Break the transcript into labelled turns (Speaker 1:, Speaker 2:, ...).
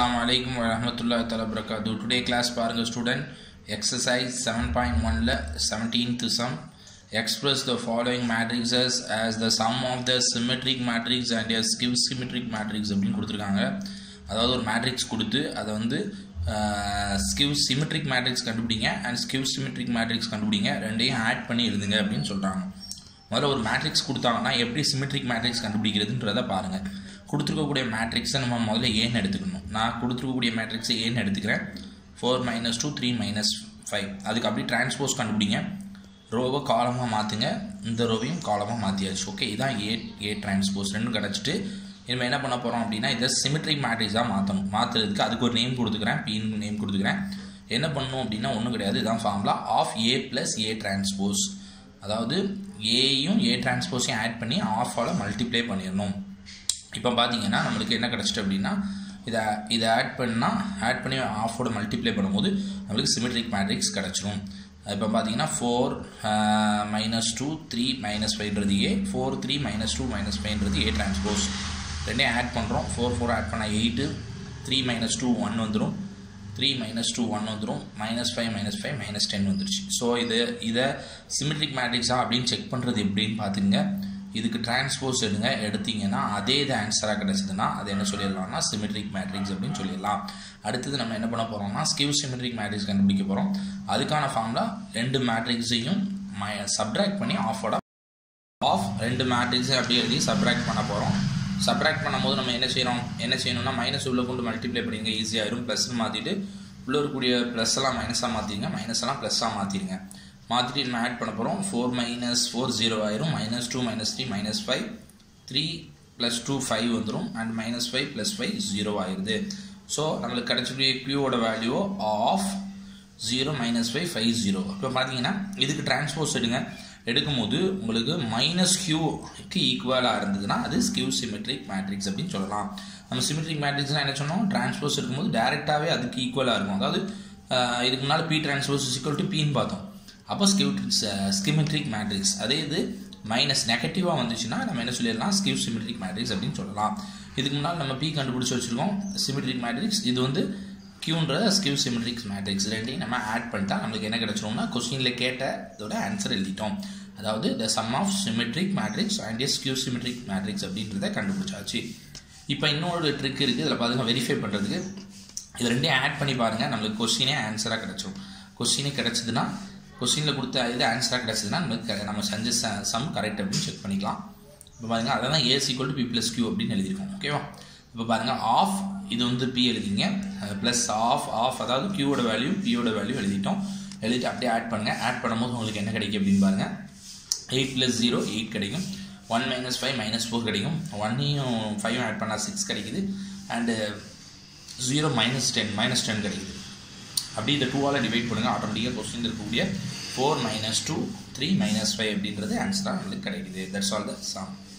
Speaker 1: அஸ்ஸலாமு அலைக்கும் வரஹமத்துல்லாஹி தஆலா பரகாத்து டுடே கிளாஸ் பாருங்க ஸ்டூடெண்ட் எக்ஸசைஸ் செவன் பாயிண்ட் ஒனில் seventeenth sum express the following matrices as the sum of the symmetric matrix and a skew symmetric matrix அப்படின்னு கொடுத்துருக்காங்க அதாவது ஒரு மேட்ரிக்ஸ் கொடுத்து அதை வந்து ஸ்கிவ் சிமெட்ரிக் மேட்ரிக்ஸ் கண்டுபிடிங்க அண்ட் ஸ்கிவ் சிமெட்ரிக் மேட்ரிக்ஸ் கண்டுபிடிங்க ரெண்டையும் ஆட் பண்ணி எழுதுங்க அப்படின்னு சொல்கிறாங்க முதல்ல ஒரு மேட்ரிக்ஸ் கொடுத்தாங்கன்னா எப்படி சிமெட்ரிக் மேட்ரிக்ஸ் கண்டுபிடிக்கிறதுன்றதை பாருங்கள் கொடுத்துருக்கக்கூடிய மேட்ரிக்ஸை நம்ம முதல்ல ஏன்னு எடுத்துக்கணும் நான் கொடுத்துருக்கக்கூடிய மேட்ரிக்ஸை ஏன்னு எடுத்துக்கிறேன் four minus two three minus five அதுக்கு அப்படி டிரான்ஸ்போஸ் கண்டுபிடிங்க ரோவை காலமாக மாற்றுங்க இந்த ரோவையும் காலமாக மாற்றியாச்சு ஓகே இதான் ஏ ஏ டிரான்ஸ்போஸ் ரெண்டும் கிடச்சிட்டு இனிமேல் என்ன பண்ண போகிறோம் அப்படின்னா இதை சிமெட்ரிக் மேட்ரிக்ஸாக மாற்றணும் மாற்றுறதுக்கு அதுக்கு ஒரு நேம் கொடுத்துக்கிறேன் பின்னு நேம் கொடுத்துக்கிறேன் என்ன பண்ணணும் அப்படின்னா ஒன்றும் கிடையாது இதுதான் formula of A plus A transpose அதாவது ஏயும் ஏ டிரான்ஸ்போஸையும் ஆட் பண்ணி ஆஃபால் மல்டிப்ளை பண்ணிடணும் இப்போ பார்த்தீங்கன்னா நம்மளுக்கு என்ன கிடச்சிட்டு அப்படின்னா இதை இதை ஆட் பண்ணால் ஆட் பண்ணி ஆஃபோட மல்டிப்ளை பண்ணும்போது நம்மளுக்கு சிமெட்ரிக் மேட்ரிக்ஸ் கிடச்சிரும் இப்போ பார்த்தீங்கன்னா four minus two three minus ஃபைவ்ன்றது A four three minus two minus ஃபைவ்ன்றது ஏ டிரான்ஸ்போஸ் ரெண்டையும் ஆட் பண்ணுறோம் ஃபோர் ஃபோர் ஆட் பண்ணால் eight three minus two one வந்துடும் த்ரீ மைனஸ் டூ ஒன் வந்துடும் minus five minus five minus ten வந்துருச்சு so இது இதை சிமெட்ரிக் மேட்ரிக்ஸா அப்படின்னு செக் பண்ணுறது எப்படின்னு பார்த்துங்க இதுக்கு டிரான்ஸ்போஸ் எடுங்க எடுத்தீங்கன்னா அதே இது ஆன்சராக கிடச்சிதுன்னா அது என்ன சொல்லிடலாம்னா சிமெட்ரிக் மேட்ரிக்ஸ் அப்படின்னு சொல்லிடலாம் அடுத்தது நம்ம என்ன பண்ண போகிறோம்னா ஸ்கிவ் சிமெட்ரிக் மேட்ரிக்ஸ் கண்டுபிடிக்க போகிறோம் அதுக்கான ஃபார்முலா ரெண்டு மேட்ரிக்ஸையும் சப்ட்ராக்ட் பண்ணி ஆஃபோட ஆஃப் ரெண்டு மேட்ரிக்ஸை அப்படியே எழுதி சப்ட்ராக்ட் பண்ண போகிறோம் சப்ராக்ட் பண்ணும்போது நம்ம என்ன செய்யணும் என்ன செய்யணும்னா மைனஸ் உள்ள கொண்டு மல்டிப்ளை பண்ணிங்க ஈஸியாகிடும் ப்ளஸ்னு மாற்றிட்டு உள்ள இருக்கக்கூடிய ப்ளஸ் எல்லாம் மைனஸாக மாற்றிடுங்க மைனஸ் எல்லாம் ப்ளஸ்ஸாக மாற்றிடுங்க மாற்றிட்டு நம்ம ஆட் பண்ண போகிறோம் ஃபோர் மைனஸ் ஃபோர் ஜீரோ ஆயிரும் minus two minus three minus five three plus two five வந்துடும் and minus five plus five zero ஆயிடுது ஸோ நம்மளுக்கு கிடச்சக்கூடிய க்யூவோட value of zero minus five five zero இப்போ பார்த்தீங்கன்னா இதுக்கு டிரான்ஸ்போஸ் எடுங்க எடுக்கும்போது உங்களுக்கு மைனஸ் கியூக்கு ஈக்குவலாக இருந்ததுன்னா அது ஸ்கியூ சிமெட்ரிக் மேட்ரிக்ஸ் அப்படின்னு சொல்லலாம் நம்ம சிமெட்ரிக் மேட்ரிக்ஸ்னால் என்ன சொன்னோம் டிரான்ஸ்போஸ் இருக்கும்போது டேரெக்டாகவே அதுக்கு ஈக்குவலாக இருக்கும் அதாவது இதுக்கு முன்னால் பி டிரான்ஸ்போஸ் ஈக்குவல் டு பின்னு பார்த்தோம் அப்போ ஸ்கியூ ஸ்கிமெட்ரிக் மேட்ரிக்ஸ் அதே இது மைனஸ் நெகட்டிவாக வந்துச்சுன்னா நம்ம என்ன சொல்லிடலாம் ஸ்கியூ சிமெட்ரிக் மேட்ரிக்ஸ் அப்படின்னு சொல்லலாம் இதுக்கு முன்னால் நம்ம பி கண்டுபிடிச்சி வச்சுருக்கோம் சிமெட்ரிக் மேட்ரிக்ஸ் இது வந்து கியூன்ற ஸ்கியூ சிமெட்ரிக்ஸ் மேட்ரிக்ஸ் ரெண்டையும் நம்ம ஆட் பண்ணிட்டா நம்மளுக்கு என்ன கிடச்சிரும்னா கொஸ்டினில் கேட்ட இதோட ஆன்சர் எழுதிட்டோம் அதாவது the sum of symmetric matrix and is skew symmetric matrix அப்படின்றத கண்டுபிடிச்சாச்சு இப்போ இன்னொரு ட்ரிக் இருக்குது இதில் பாருங்கள் வெரிஃபை பண்ணுறதுக்கு இது ரெண்டையும் ஆட் பண்ணி பாருங்கள் நம்மளுக்கு கொஸ்டினே ஆன்சராக கிடச்சிரும் கொஸ்டினே கிடச்சிதுன்னா கொஸ்டினில் கொடுத்த இது ஆன்சராக கிடச்சிதுன்னா நம்மளுக்கு நம்ம செஞ்ச சம் கரெக்ட் அப்படின்னு செக் பண்ணிக்கலாம் இப்போ பாருங்கள் அதை தான் as equal to B plus Q அப்படின்னு எழுதியிருக்கோம் ஓகேவா இப்போ பாருங்கள் ஆஃப் இது வந்து பி எழுதிங்க ப்ளஸ் ஆஃப் ஆஃப் அதாவது கியூவோட வேல்யூ பியோட வேல்யூ எழுதிட்டோம் எழுதிட்டு அப்படியே ஆட் பண்ணுங்கள் ஆட் பண்ணும்போது உங்களுக்கு என்ன கிடைக்கும் அப்படின்னு பாருங்கள் எயிட் ப்ளஸ் ஜீரோ எயிட் கிடைக்கும் one minus five minus four கிடைக்கும் ஒன்னையும் ஃபைவும் ஆட் பண்ணால் சிக்ஸ் கிடைக்குது and zero minus ten minus ten கிடைக்குது அப்படி இந்த டூவால் டிவைட் பண்ணுங்கள் ஆட்டோமேட்டிக்காக கொஸ்டின் இருக்கக்கூடிய four minus two three minus five அப்படின்றது ஆன்சராக நம்மளுக்கு கிடைக்குது தட்ஸ் ஆல் த சம்